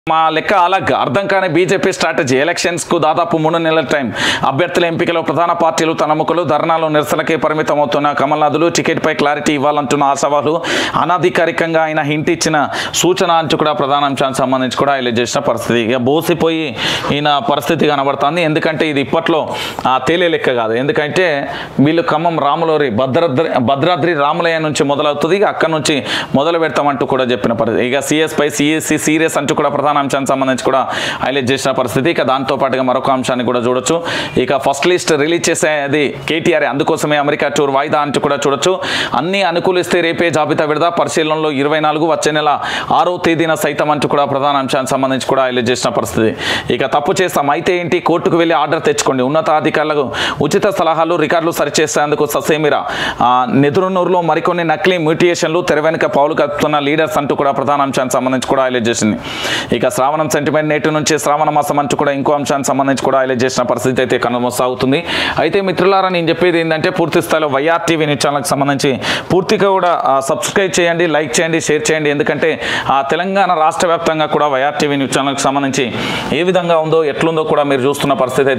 మా లెక్క అలగ్ అర్థం కాని బీజేపీ స్ట్రాటజీ ఎలక్షన్స్ కు దాదాపు మూడు నెలల టైం అభ్యర్థుల ఎంపికలో ప్రధాన పార్టీలు తన ముఖలు ధర్నాలు నిరసనకే పరిమితమవుతున్న కమల్నాథులు టికెట్ పై క్లారిటీ ఇవ్వాలంటున్న ఆశావాహులు అనధికారికంగా ఆయన హింట్ ఇచ్చిన సూచన అంటూ కూడా ప్రధాన అంశానికి సంబంధించి కూడా హైలైట్ చేసిన పరిస్థితి ఇక బోసిపోయి ఈయన పరిస్థితి కనబడుతుంది ఎందుకంటే ఇది ఇప్పట్లో ఆ తేలే లెక్క కాదు ఎందుకంటే వీళ్ళు ఖమ్మం రాములూరి భద్రాద్రి భద్రాద్రి రాములయ్య నుంచి మొదలవుతుంది ఇక అక్కడ నుంచి మొదలు పెడతామంటూ కూడా చెప్పిన పరిస్థితి ఇక సిఎస్ పై సిఎస్సి సీరియస్ అంటూ కూడా ప్రధాన అంశానికి సంబంధించి కూడా హైలైట్ చేసిన పరిస్థితి ఇక దాంతో పాటుగా మరొక అంశాన్ని కూడా చూడొచ్చు ఇక ఫస్ట్ లిస్ట్ రిలీజ్ చేసేది కేటీఆర్ అందుకోసమే అమెరికా టూర్ వాయిదా అంటూ కూడా చూడొచ్చు అన్ని అనుకూలిస్తే రేపే జాబితా విడదా పరిశీలనలో ఇరవై నాలుగు వచ్చే నెల ఆరో తేదీన సైతం అంటూ కూడా ప్రధాన అంశానికి సంబంధించి కూడా హైలైట్ చేసిన పరిస్థితి ఇక తప్పు చేస్తాం అయితే ఏంటి కోర్టుకు వెళ్ళి ఆర్డర్ తెచ్చుకోండి ఉన్నతాధికారులకు ఉచిత సలహాలు రికార్డులు సరిచేసేందుకు ససేమిరా ఆ, నెదురునూరులో మరికొన్ని నకిలీ మ్యూటియేషన్లు తెర వెనుక పావులు కలుపుతున్న లీడర్స్ అంటూ కూడా ప్రధాన అంశానికి సంబంధించి కూడా హైలైట్ చేసింది ఇక శ్రావణం సెంటిమెంట్ నేటి నుంచి శ్రావణ మాసం అంటూ కూడా ఇంకో అంశానికి సంబంధించి కూడా హైలైట్ చేసిన పరిస్థితి అయితే కనుమొసాగుతుంది అయితే మిత్రులారా నేను చెప్పేది ఏంటంటే పూర్తి స్థాయిలో వైఆర్ టీవీ న్యూస్ ఛానల్కి సంబంధించి పూర్తిగా కూడా ఆ, సబ్స్క్రైబ్ చేయండి లైక్ చేయండి షేర్ చేయండి ఎందుకంటే ఆ తెలంగాణ రాష్ట్ర వ్యాప్తంగా కూడా వైఆర్ టీవీ న్యూస్ ఛానల్కి సంబంధించి ఏ విధంగా ఉందో ఎట్లుందో కూడా మీరు చూస్తున్న పరిస్థితి అయితే